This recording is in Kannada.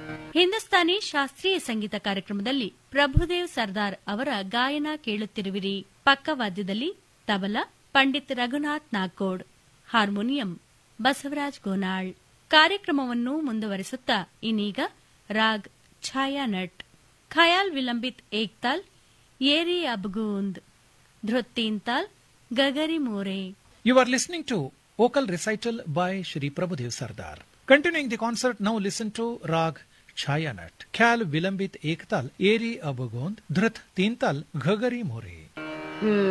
ಹಿಂದೂಸ್ತಾನಿ ಶಾಸ್ತ್ರೀಯ ಸಂಗೀತ ಕಾರ್ಯಕ್ರಮದಲ್ಲಿ ಪ್ರಭುದೇವ್ ಸರ್ದಾರ್ ಅವರ ಗಾಯನ ಕೇಳುತ್ತಿರುವಿರಿ ಪಕ್ಕವಾದ್ಯದಲ್ಲಿ ತಬಲಾ ಪಂಡಿತ್ ರಘುನಾಥ್ ನಾಗೋಡ್ ಹಾರ್ಮೋನಿಯಂ ಬಸವರಾಜ್ ಗೋನಾಳ್ ಕಾರ್ಯಕ್ರಮವನ್ನು ಮುಂದುವರಿಸುತ್ತಾ ಇನ್ನೀಗ ರಾಗ್ ಛಾಯಾನಟ್ ಖಯಾಲ್ ವಿಲಂಬಿತ್ ಏಕ್ತಾಲ್ ಏರಿ ಅಬ್ಗೂಂದ್ ಧೃತ್ತೀನ್ತಾಲ್ ಗಗರಿ ಮೋರೆ You are listening to vocal recital by Shri Prabhudev Sardar. Continuing the concert, now listen to Rag Chayanat, Khyal Vilambit Ektal, Eri Abagond, Dhrit Tintal, Ghagari More.